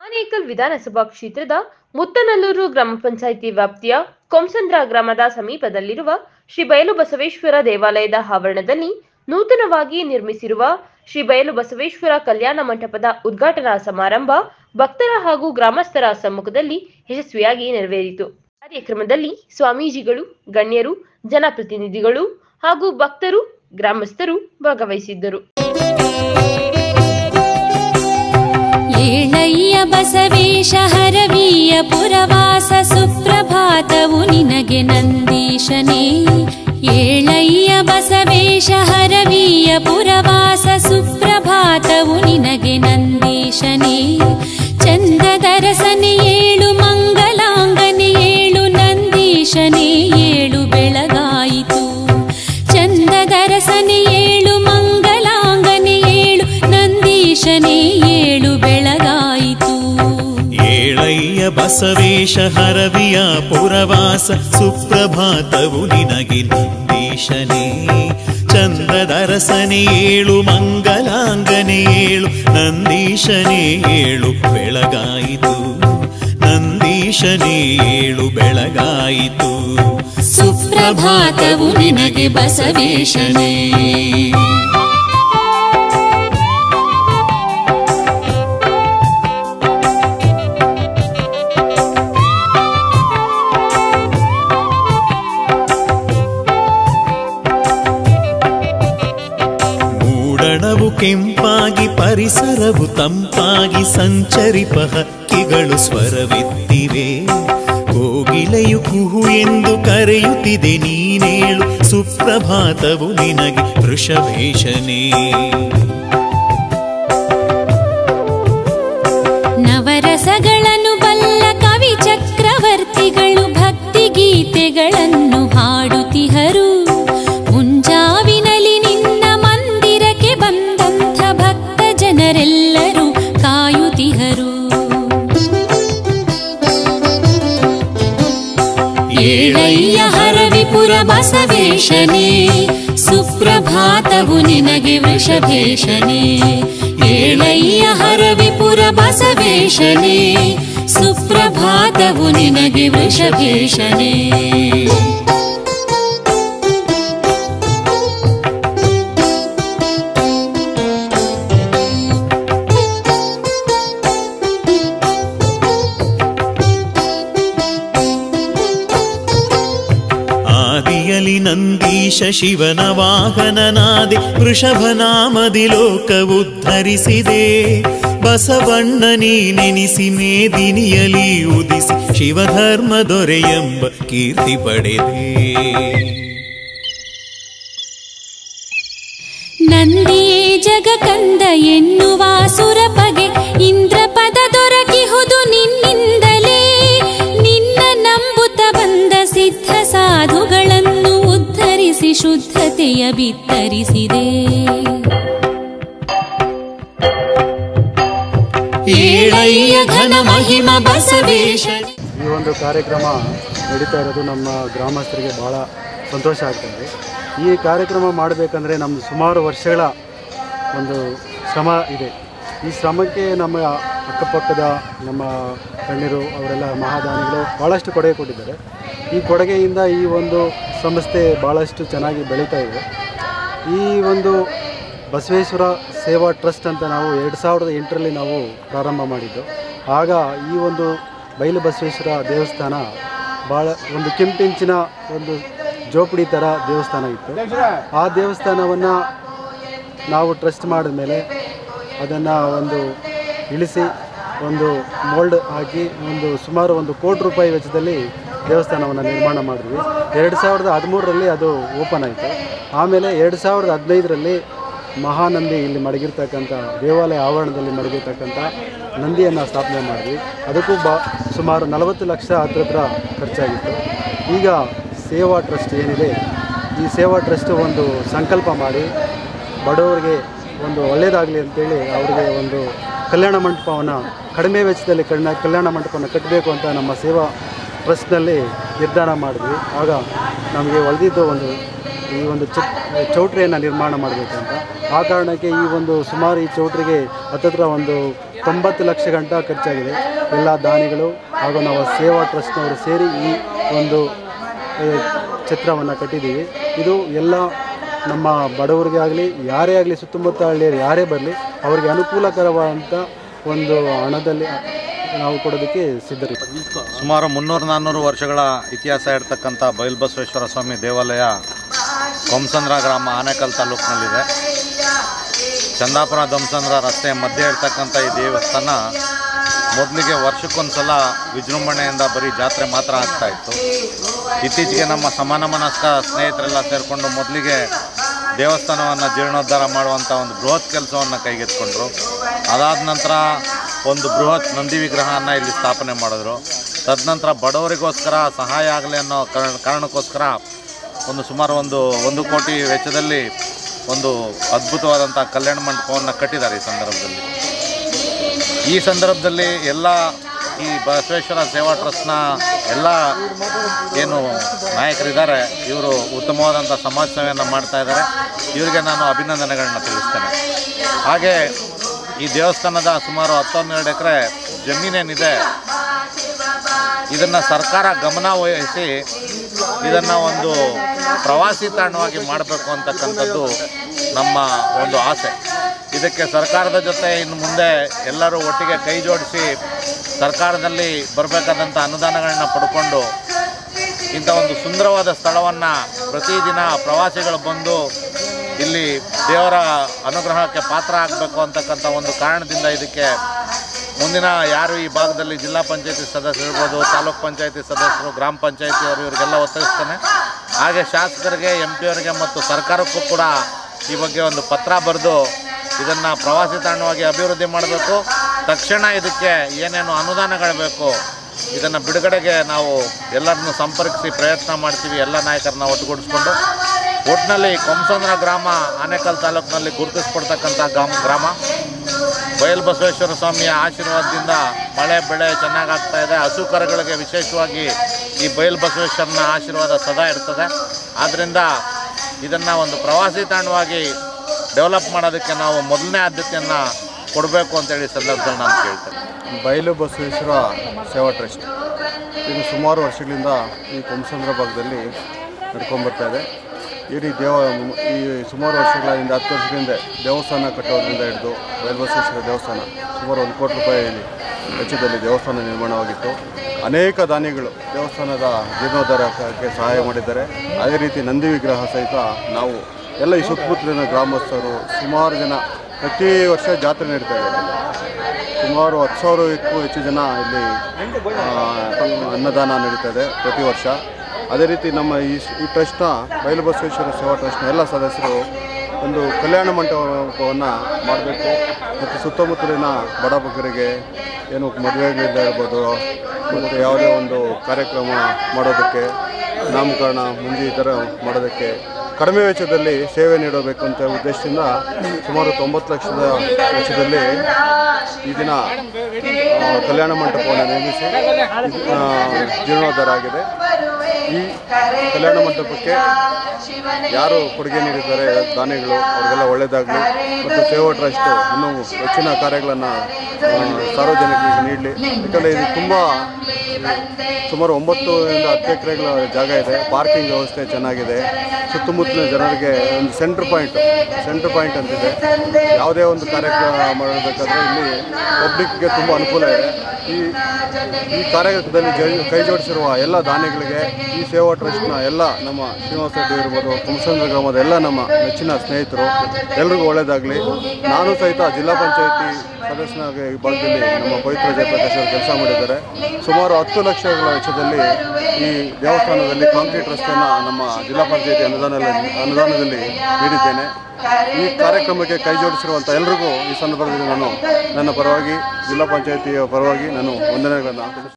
ಆನೇಕಲ್ ವಿಧಾನಸಭಾ ಕ್ಷೇತ್ರದ ಮುತ್ತನಲ್ಲೂರು ಗ್ರಾಮ ಪಂಚಾಯಿತಿ ವ್ಯಾಪ್ತಿಯ ಕೊಂಸಂದ್ರ ಗ್ರಾಮದ ಸಮೀಪದಲ್ಲಿರುವ ಶ್ರೀ ಬಯಲು ಬಸವೇಶ್ವರ ದೇವಾಲಯದ ಆವರಣದಲ್ಲಿ ನೂತನವಾಗಿ ನಿರ್ಮಿಸಿರುವ ಶ್ರೀ ಬಯಲು ಬಸವೇಶ್ವರ ಕಲ್ಯಾಣ ಮಂಟಪದ ಉದ್ಘಾಟನಾ ಸಮಾರಂಭ ಭಕ್ತರ ಹಾಗೂ ಗ್ರಾಮಸ್ಥರ ಸಮ್ಮುಖದಲ್ಲಿ ಯಶಸ್ವಿಯಾಗಿ ನೆರವೇರಿತು ಕಾರ್ಯಕ್ರಮದಲ್ಲಿ ಸ್ವಾಮೀಜಿಗಳು ಗಣ್ಯರು ಜನಪ್ರತಿನಿಧಿಗಳು ಹಾಗೂ ಭಕ್ತರು ಗ್ರಾಮಸ್ಥರು ಭಾಗವಹಿಸಿದ್ದರು ಏಳಯ್ಯ ಬಸವೇಶ ಹರವೀಯ ಪುರವಾಸ ಸುಪ್ರಭಾತವು ನಿನಗೆ ನಂದೀಶನೇ ಏಳಯ್ಯ ಬಸವೇಶ ಹರವೀಯ ಪುರವಾಸ ಸುಪ್ರಭಾತವು ನಿನಗೆ ನಂದೀಶನೇ ಚಂದದರಸನೆ ಏಳು ಮಂಗಲಾಂಗನೆ ಏಳು ನಂದೀಶನೇ ಏಳು ಬೆಳಗಾಯಿತು ಚಂದದರಸನೆ ಏಳು ಮಂಗಲಾಂಗನೆ ಏಳು ನಂದೀಶನೇ ಏಳು ಬೆಳಗಾಯಿತು ಏಳಯ್ಯ ಬಸವೇಶ ಹರವಿಯ ಪುರವಾಸ ಸುಪ್ರಭಾತವು ನಿನಗೆ ನಂದೀಶನೇ ಚಂದ್ರದರಸನೆ ಏಳು ಮಂಗಲಾಂಗನೆ ಏಳು ನಂದೀಶನೇ ಏಳು ಬೆಳಗಾಯಿತು ನಂದೀಶನೇ ಏಳು ಬೆಳಗಾಯಿತು ಸುಪ್ರಭಾತವು ನಿನಗೆ ಬಸವೇಶನೇ ಮೂಡಣವು ಕೆಂಪಾಗಿ ಪರಿಸರವು ತಂಪಾಗಿ ಸಂಚರಿಪ ಹಕ್ಕಿಗಳು ಸ್ವರವೆತ್ತಿವೆ ಕೋಗಿಲೆಯು ಕುಹು ಎಂದು ಕರೆಯುತ್ತಿದೆ ನೀನೇಳು ಸುಪ್ರಭಾತವು ನಿನಗೆ ವೃಷಭೇಶನೇ ನವರಸಗಳನ್ನು ಬಲ್ಲ ಕವಿ ಚಕ್ರವರ್ತಿಗಳು ಭಕ್ತಿ ಗೀತೆಗಳನ್ನು ಹಾಡುತ್ತಿಹರು ಮುಂಜಾವಿನಲ್ಲಿ ನಿನ್ನ ಮಂದಿರಕ್ಕೆ ಬಂದಂಥ ಭಕ್ತ ಜನರೆಲ್ಲರೂ ಕಾಯುತ್ತಿಹರು ಏಳಯ್ಯ ಹರವಿಪುರ ಬಸವೇಶನೇ ಸುಪ್ರಭಾತವು ನಿನಗೆ ವೃಷಭೇಶನೇ ಏಳಯ್ಯ ಹರವಿಪುರ ಬಸವೇಶನೇ ಸುಪ್ರಭಾತವು ನಿನಗೆ ವೃಷಭೇಶನೇ ಆದಿಯಲಿ ನಂದೀಶ ಶಿವನ ವಾಹನನಾದೆ ವೃಷಭನಾಮದಿ ಲೋಕ ಉದ್ಧರಿಸಿದೆ ಬಸವಣ್ಣ ನೀನೆನಿಸಿ ಮೇದಿನಿಯಲಿ ಉದಿಸಿ ಶಿವಧರ್ಮ ದೊರೆಯೆಂಬ ಕೀರ್ತಿ ಪಡೆದೆ ನಂದಿಯೇ ಜಗಕಂದ ಎನ್ನುವ ಸುರಪಗೆ ಇಂದ್ರ ಪದ ದೊರಕಿಹುದು ನಿನ್ನಿಂದಲೇ ನಿನ್ನ ನಂಬುತ್ತ ಬಂದ ಸಿದ್ಧ ಸಾಧುಗಳನ್ನು ಉದ್ಧರಿಸಿ ಶುದ್ಧತೆಯ ಬಿತ್ತರಿಸಿದೆ ಏಳಯ್ಯ ಘನ ಮಹಿಮ ಬಸವೇಶ ಈ ಒಂದು ಕಾರ್ಯಕ್ರಮ ನಡೀತಾ ಇರೋದು ನಮ್ಮ ಗ್ರಾಮಸ್ಥರಿಗೆ ಭಾಳ ಸಂತೋಷ ಆಗ್ತಾ ಇದೆ ಈ ಕಾರ್ಯಕ್ರಮ ಮಾಡಬೇಕಂದ್ರೆ ನಮ್ಮ ಸುಮಾರು ವರ್ಷಗಳ ಒಂದು ಶ್ರಮ ಇದೆ ಈ ಶ್ರಮಕ್ಕೆ ನಮ್ಮ ಅಕ್ಕಪಕ್ಕದ ನಮ್ಮ ಗಣ್ಯರು ಅವರೆಲ್ಲ ಮಹಾದಾನಿಗಳು ಭಾಳಷ್ಟು ಕೊಡುಗೆ ಕೊಟ್ಟಿದ್ದಾರೆ ಈ ಕೊಡುಗೆಯಿಂದ ಈ ಒಂದು ಸಂಸ್ಥೆ ಭಾಳಷ್ಟು ಚೆನ್ನಾಗಿ ಬೆಳೀತಾ ಇದೆ ಈ ಒಂದು ಬಸವೇಶ್ವರ ಸೇವಾ ಟ್ರಸ್ಟ್ ಅಂತ ನಾವು ಎರಡು ಸಾವಿರದ ಎಂಟರಲ್ಲಿ ನಾವು ಪ್ರಾರಂಭ ಮಾಡಿದ್ದು ಆಗ ಈ ಒಂದು ಬಯಲು ಬಸವೇಶ್ವರ ದೇವಸ್ಥಾನ ಭಾಳ ಒಂದು ಕೆಂಪಿಂಚಿನ ಒಂದು ಜೋಪಡಿ ಥರ ದೇವಸ್ಥಾನ ಇತ್ತು ಆ ದೇವಸ್ಥಾನವನ್ನು ನಾವು ಟ್ರಸ್ಟ್ ಮಾಡಿದ ಮೇಲೆ ಅದನ್ನು ಒಂದು ಇಳಿಸಿ ಒಂದು ಮೋಲ್ಡ್ ಹಾಕಿ ಒಂದು ಸುಮಾರು ಒಂದು ಕೋಟಿ ರೂಪಾಯಿ ವೆಚ್ಚದಲ್ಲಿ ದೇವಸ್ಥಾನವನ್ನು ನಿರ್ಮಾಣ ಮಾಡಿದ್ವಿ ಎರಡು ಸಾವಿರದ ಹದಿಮೂರರಲ್ಲಿ ಅದು ಓಪನ್ ಆಯಿತು ಆಮೇಲೆ ಎರಡು ಸಾವಿರದ ಹದಿನೈದರಲ್ಲಿ ಮಹಾನಂದಿ ಇಲ್ಲಿ ಮಡಗಿರ್ತಕ್ಕಂಥ ದೇವಾಲಯ ಆವರಣದಲ್ಲಿ ಮಡಗಿರ್ತಕ್ಕಂಥ ನಂದಿಯನ್ನು ಸ್ಥಾಪನೆ ಮಾಡಿದ್ವಿ ಅದಕ್ಕೂ ಬಾ ಸುಮಾರು ನಲವತ್ತು ಲಕ್ಷ ಹತ್ರ ಹತ್ರ ಖರ್ಚಾಗಿತ್ತು ಈಗ ಸೇವಾ ಟ್ರಸ್ಟ್ ಏನಿದೆ ಈ ಸೇವಾ ಟ್ರಸ್ಟ್ ಒಂದು ಸಂಕಲ್ಪ ಮಾಡಿ ಬಡವರಿಗೆ ಒಂದು ಒಳ್ಳೆಯದಾಗಲಿ ಅಂತೇಳಿ ಅವರಿಗೆ ಒಂದು ಕಲ್ಯಾಣ ಮಂಟಪವನ್ನು ಕಡಿಮೆ ವೆಚ್ಚದಲ್ಲಿ ಕಣ್ಣ ಕಲ್ಯಾಣ ಮಂಟಪವನ್ನು ಕಟ್ಟಬೇಕು ಅಂತ ನಮ್ಮ ಸೇವಾ ಟ್ರಸ್ಟ್ನಲ್ಲಿ ನಿರ್ಧಾರ ಮಾಡಿದ್ವಿ ಆಗ ನಮಗೆ ಒಳ್ದಿದ್ದು ಒಂದು ಈ ಒಂದು ಚ ಚೌಟ್ರಿಯನ್ನು ನಿರ್ಮಾಣ ಮಾಡಬೇಕಂತ ಆ ಕಾರಣಕ್ಕೆ ಈ ಒಂದು ಸುಮಾರು ಈ ಚೌಟ್ರಿಗೆ ಹತ್ತತ್ರ ಒಂದು ತೊಂಬತ್ತು ಲಕ್ಷ ಗಂಟ ಖರ್ಚಾಗಿದೆ ಎಲ್ಲ ದಾನಿಗಳು ಹಾಗೂ ನಾವು ಸೇವಾ ಟ್ರಸ್ಟ್ನವರು ಸೇರಿ ಈ ಒಂದು ಚಿತ್ರವನ್ನು ಕಟ್ಟಿದ್ದೀವಿ ಇದು ಎಲ್ಲ ನಮ್ಮ ಬಡವರಿಗೆ ಆಗಲಿ ಯಾರೇ ಆಗಲಿ ಸುತ್ತಮುತ್ತ ಹಳ್ಳಿಯರು ಯಾರೇ ಬರಲಿ ಅವರಿಗೆ ಅನುಕೂಲಕರವಾದಂಥ ಒಂದು ಹಣದಲ್ಲಿ ನಾವು ಕೊಡೋದಕ್ಕೆ ಸಿದ್ಧರಿದ್ದೀವಿ ಸುಮಾರು ಮುನ್ನೂರು ನಾನ್ನೂರು ವರ್ಷಗಳ ಇತಿಹಾಸ ಇರತಕ್ಕಂಥ ಬಯಲುಬಸವೇಶ್ವರ ಸ್ವಾಮಿ ದೇವಾಲಯ ಕೊಂಸಂದ್ರ ಗ್ರಾಮ ಆನೇಕಲ್ ತಾಲೂಕಿನಲ್ಲಿದೆ ಚಂದಾಪುರ ದಂಸಂದ್ರ ರಸ್ತೆ ಮಧ್ಯೆ ಇರ್ತಕ್ಕಂಥ ಈ ದೇವಸ್ಥಾನ ಮೊದಲಿಗೆ ವರ್ಷಕ್ಕೊಂದ್ಸಲ ವಿಜೃಂಭಣೆಯಿಂದ ಬರೀ ಜಾತ್ರೆ ಮಾತ್ರ ಆಗ್ತಾ ಇತ್ತು ಇತ್ತೀಚೆಗೆ ನಮ್ಮ ಸಮಾನ ಮನಸ್ಕ ಸ್ನೇಹಿತರೆಲ್ಲ ಸೇರಿಕೊಂಡು ಮೊದಲಿಗೆ ದೇವಸ್ಥಾನವನ್ನು ಜೀರ್ಣೋದ್ಧಾರ ಮಾಡುವಂಥ ಒಂದು ಬೃಹತ್ ಕೆಲಸವನ್ನು ಕೈಗೆತ್ಕೊಂಡ್ರು ಅದಾದ ನಂತರ ಒಂದು ಬೃಹತ್ ನಂದಿ ವಿಗ್ರಹವನ್ನು ಇಲ್ಲಿ ಸ್ಥಾಪನೆ ಮಾಡಿದ್ರು ತದನಂತರ ಬಡವರಿಗೋಸ್ಕರ ಸಹಾಯ ಆಗಲಿ ಅನ್ನೋ ಕಾರಣ ಕಾರಣಕ್ಕೋಸ್ಕರ ಒಂದು ಸುಮಾರು ಒಂದು ಒಂದು ಕೋಟಿ ವೆಚ್ಚದಲ್ಲಿ ಒಂದು ಅದ್ಭುತವಾದಂಥ ಕಲ್ಯಾಣ ಮಂಟಪವನ್ನು ಕಟ್ಟಿದ್ದಾರೆ ಈ ಸಂದರ್ಭದಲ್ಲಿ ಈ ಸಂದರ್ಭದಲ್ಲಿ ಎಲ್ಲ ಈ ಬಸವೇಶ್ವರ ಸೇವಾ ಟ್ರಸ್ಟ್ನ ಎಲ್ಲ ಏನು ನಾಯಕರಿದ್ದಾರೆ ಇವರು ಉತ್ತಮವಾದಂಥ ಸಮಾಜ ಸೇವೆಯನ್ನು ಮಾಡ್ತಾ ಇದ್ದಾರೆ ಇವರಿಗೆ ನಾನು ಅಭಿನಂದನೆಗಳನ್ನ ತಿಳಿಸ್ತೇನೆ ಹಾಗೆ ಈ ದೇವಸ್ಥಾನದ ಸುಮಾರು ಹತ್ತೊಂದೆರಡು ಎಕರೆ ಜಮೀನೇನಿದೆ ಇದನ್ನು ಸರ್ಕಾರ ಗಮನ ವಹಿಸಿ ಇದನ್ನು ಒಂದು ಪ್ರವಾಸಿ ತಾಣವಾಗಿ ಮಾಡಬೇಕು ಅಂತಕ್ಕಂಥದ್ದು ನಮ್ಮ ಒಂದು ಆಸೆ ಇದಕ್ಕೆ ಸರ್ಕಾರದ ಜೊತೆ ಇನ್ನು ಮುಂದೆ ಎಲ್ಲರೂ ಒಟ್ಟಿಗೆ ಕೈ ಜೋಡಿಸಿ ಸರ್ಕಾರದಲ್ಲಿ ಬರಬೇಕಾದಂಥ ಅನುದಾನಗಳನ್ನ ಪಡ್ಕೊಂಡು ಇಂಥ ಒಂದು ಸುಂದರವಾದ ಸ್ಥಳವನ್ನು ಪ್ರತಿದಿನ ಪ್ರವಾಸಿಗಳು ಬಂದು ಇಲ್ಲಿ ದೇವರ ಅನುಗ್ರಹಕ್ಕೆ ಪಾತ್ರ ಆಗಬೇಕು ಅಂತಕ್ಕಂಥ ಒಂದು ಕಾರಣದಿಂದ ಇದಕ್ಕೆ ಮುಂದಿನ ಯಾರು ಈ ಭಾಗದಲ್ಲಿ ಜಿಲ್ಲಾ ಪಂಚಾಯತಿ ಸದಸ್ಯರು ಇರ್ಬೋದು ತಾಲೂಕ್ ಪಂಚಾಯತಿ ಸದಸ್ಯರು ಗ್ರಾಮ ಪಂಚಾಯತಿಯವರು ಇವರಿಗೆಲ್ಲ ಒತ್ತಾಯಿಸ್ತೇನೆ ಹಾಗೆ ಶಾಸಕರಿಗೆ ಎಂ ಪಿಯವರಿಗೆ ಮತ್ತು ಸರ್ಕಾರಕ್ಕೂ ಕೂಡ ಈ ಬಗ್ಗೆ ಒಂದು ಪತ್ರ ಬರೆದು ಇದನ್ನು ಪ್ರವಾಸಿ ತಾಣವಾಗಿ ಅಭಿವೃದ್ಧಿ ಮಾಡಬೇಕು ತಕ್ಷಣ ಇದಕ್ಕೆ ಏನೇನು ಅನುದಾನಗಳು ಬೇಕು ಇದನ್ನು ಬಿಡುಗಡೆಗೆ ನಾವು ಎಲ್ಲರನ್ನು ಸಂಪರ್ಕಿಸಿ ಪ್ರಯತ್ನ ಮಾಡ್ತೀವಿ ಎಲ್ಲ ನಾಯಕರನ್ನ ಒಟ್ಟುಗೂಡಿಸ್ಕೊಂಡು ಒಟ್ಟಿನಲ್ಲಿ ಕೊಂಸಂದ್ರ ಗ್ರಾಮ ಆನೇಕಲ್ ತಾಲೂಕಿನಲ್ಲಿ ಗುರುತಿಸ್ಕೊಡ್ತಕ್ಕಂಥ ಗ್ರಾಮ ಗ್ರಾಮ ಬಯಲು ಬಸವೇಶ್ವರ ಸ್ವಾಮಿಯ ಆಶೀರ್ವಾದದಿಂದ ಮಳೆ ಬೆಳೆ ಚೆನ್ನಾಗಾಗ್ತಾ ಇದೆ ಹಸು ಕರುಗಳಿಗೆ ವಿಶೇಷವಾಗಿ ಈ ಬಯಲು ಬಸವೇಶ್ವರನ ಆಶೀರ್ವಾದ ಸದಾ ಇರ್ತದೆ ಆದ್ದರಿಂದ ಇದನ್ನು ಒಂದು ಪ್ರವಾಸಿ ತಾಣವಾಗಿ ಡೆವಲಪ್ ಮಾಡೋದಕ್ಕೆ ನಾವು ಮೊದಲನೇ ಆದ್ಯತೆಯನ್ನು ಕೊಡಬೇಕು ಅಂತೇಳಿ ಈ ಸಂದರ್ಭದಲ್ಲಿ ನಾನು ಕೇಳ್ತೇನೆ ಬಯಲು ಬಸವೇಶ್ವರ ಸೇವಾ ಟ್ರಸ್ಟ್ ಇದು ಸುಮಾರು ವರ್ಷಗಳಿಂದ ಈ ಕೊಂಸಂದ್ರ ಭಾಗದಲ್ಲಿ ನಡ್ಕೊಂಡ್ಬರ್ತಾ ಇದೆ ಈ ರೀತಿ ದೇವ ಈ ಸುಮಾರು ವರ್ಷಗಳಿಂದ ಹತ್ತು ವರ್ಷದಿಂದ ದೇವಸ್ಥಾನ ಕಟ್ಟೋದ್ರಿಂದ ಹಿಡಿದು ಬಯಲು ಬಸವೇಶ್ವರ ದೇವಸ್ಥಾನ ಸುಮಾರು ಒಂದು ಕೋಟಿ ರೂಪಾಯಿ ವೆಚ್ಚದಲ್ಲಿ ದೇವಸ್ಥಾನ ನಿರ್ಮಾಣವಾಗಿತ್ತು ಅನೇಕ ದಾನಿಗಳು ದೇವಸ್ಥಾನದ ಜೀರ್ಣೋದ್ಧಾರಕ್ಕೆ ಸಹಾಯ ಮಾಡಿದ್ದಾರೆ ಅದೇ ರೀತಿ ನಂದಿ ವಿಗ್ರಹ ಸಹಿತ ನಾವು ಎಲ್ಲ ಈ ಸುತ್ತಮುತ್ತಲಿನ ಗ್ರಾಮಸ್ಥರು ಸುಮಾರು ಜನ ಪ್ರತಿ ವರ್ಷ ಜಾತ್ರೆ ನಡೀತಾ ಇದೆ ಸುಮಾರು ಹತ್ತು ಸಾವಿರಕ್ಕೂ ಹೆಚ್ಚು ಜನ ಇಲ್ಲಿ ಆ, ಅನ್ನದಾನ ನಡೀತಾ ಇದೆ ಪ್ರತಿ ವರ್ಷ ಅದೇ ರೀತಿ ನಮ್ಮ ಈ ಈ ಟ್ರಸ್ಟ್ನ ಬಯಲು ಬಸವೇಶ್ವರ ಸೇವಾ ಟ್ರಸ್ಟ್ನ ಎಲ್ಲ ಸದಸ್ಯರು ಒಂದು ಕಲ್ಯಾಣ ಮಂಟಪವನ್ನು ಮಾಡಬೇಕು ಮತ್ತು ಸುತ್ತಮುತ್ತಲಿನ ಬಡ ಬಗ್ಗರಿಗೆ ಏನು ಮದುವೆಗಳಿಂದ ಇರ್ಬೋದು ಮತ್ತು ಯಾವುದೇ ಒಂದು ಕಾರ್ಯಕ್ರಮ ಮಾಡೋದಕ್ಕೆ ನಾಮಕರಣ ಮುಂಜಿ ಈ ಥರ ಮಾಡೋದಕ್ಕೆ ಕಡಿಮೆ ವೆಚ್ಚದಲ್ಲಿ ಸೇವೆ ನೀಡಬೇಕು ಅಂತ ಉದ್ದೇಶದಿಂದ ಸುಮಾರು ತೊಂಬತ್ತು ಲಕ್ಷದ ವೆಚ್ಚದಲ್ಲಿ ಈ ದಿನ ಆ, ಕಲ್ಯಾಣ ಮಂಟಪವನ್ನು ನಿರ್ಮಿಸಿ ಇದು, ಆ, ಜೀರ್ಣೋದ್ಧಾರ ಆಗಿದೆ ಈ ಕಲ್ಯಾಣ ಮಂಟಪಕ್ಕೆ ಯಾರು ಕೊಡುಗೆ ನೀಡಿದ್ದಾರೆ ದಾನಿಗಳು ಅವರಿಗೆಲ್ಲ ಒಳ್ಳೆಯದಾಗಲಿ ಮತ್ತು ಸೇವಾ ಟ್ರಸ್ಟ್ ಇನ್ನೂ ಹೆಚ್ಚಿನ ಕಾರ್ಯಗಳನ್ನು ಸಾರ್ವಜನಿಕರಿಗೆ ನೀಡಲಿ ಯಾಕಂದರೆ ಇದು ತುಂಬ ಸುಮಾರು ಒಂಬತ್ತರಿಂದ ಹತ್ತು ಎಕರೆಗಳ ಜಾಗ ಇದೆ ಪಾರ್ಕಿಂಗ್ ವ್ಯವಸ್ಥೆ ಚೆನ್ನಾಗಿದೆ ಸುತ್ತಮುತ್ತಲಿನ ಜನರಿಗೆ ಒಂದು ಸೆಂಟ್ರ್ ಪಾಯಿಂಟ್ ಸೆಂಟ್ರ್ ಪಾಯಿಂಟ್ ಅಂತಿದೆ ಯಾವುದೇ ಒಂದು ಕಾರ್ಯಕ್ರಮ ಮಾಡಬೇಕಾದ್ರೆ ಇಲ್ಲಿ ಪಬ್ಲಿಕ್ಗೆ ತುಂಬ ಅನುಕೂಲ ಇದೆ ಈ ಈ ಕಾರ್ಯಕ್ರಮದಲ್ಲಿ ಜೈ ಕೈ ಜೋಡಿಸಿರುವ ಎಲ್ಲ ದಾನಿಗಳಿಗೆ ಈ ಸೇವಾ ಟ್ರಸ್ಟ್ನ ಎಲ್ಲ ನಮ್ಮ ಶ್ರೀನಿವಾಸ ರೆಡ್ಡಿ ಇರ್ಬೋದು ಕುಮಸಂದ್ರ ಗ್ರಾಮದ ಎಲ್ಲ ನಮ್ಮ ನೆಚ್ಚಿನ ಸ್ನೇಹಿತರು ಎಲ್ರಿಗೂ ಒಳ್ಳೆಯದಾಗಲಿ ನಾನು ಸಹಿತ ಜಿಲ್ಲಾ ಪಂಚಾಯಿತಿ ಸದಸ್ಯನಾಗಿ ಈ ಭಾಗದಲ್ಲಿ ನಮ್ಮ ಪವಿತ್ರ ಜಯಪ್ರಕಾಶ್ ಅವರು ಕೆಲಸ ಮಾಡಿದ್ದಾರೆ ಸುಮಾರು ಹತ್ತು ಲಕ್ಷಗಳ ವೆಚ್ಚದಲ್ಲಿ ಈ ದೇವಸ್ಥಾನದಲ್ಲಿ ಕಾಂಕ್ರೀಟ್ ರಸ್ತೆಯನ್ನು ನಮ್ಮ ಜಿಲ್ಲಾ ಪಂಚಾಯಿತಿ ಅನುದಾನದಲ್ಲಿ ಅನುದಾನದಲ್ಲಿ ನೀಡಿದ್ದೇನೆ ಈ ಕಾರ್ಯಕ್ರಮಕ್ಕೆ ಕೈ ಜೋಡಿಸಿರುವಂಥ ಎಲ್ರಿಗೂ ಈ ಸಂದರ್ಭದಲ್ಲಿ ನಾನು ನನ್ನ ಪರವಾಗಿ ಜಿಲ್ಲಾ ಪಂಚಾಯಿತಿಯ ಪರವಾಗಿ ನಾನು ವಂದನೆಗಳನ್ನು ತಿಳಿಸ್ತೇನೆ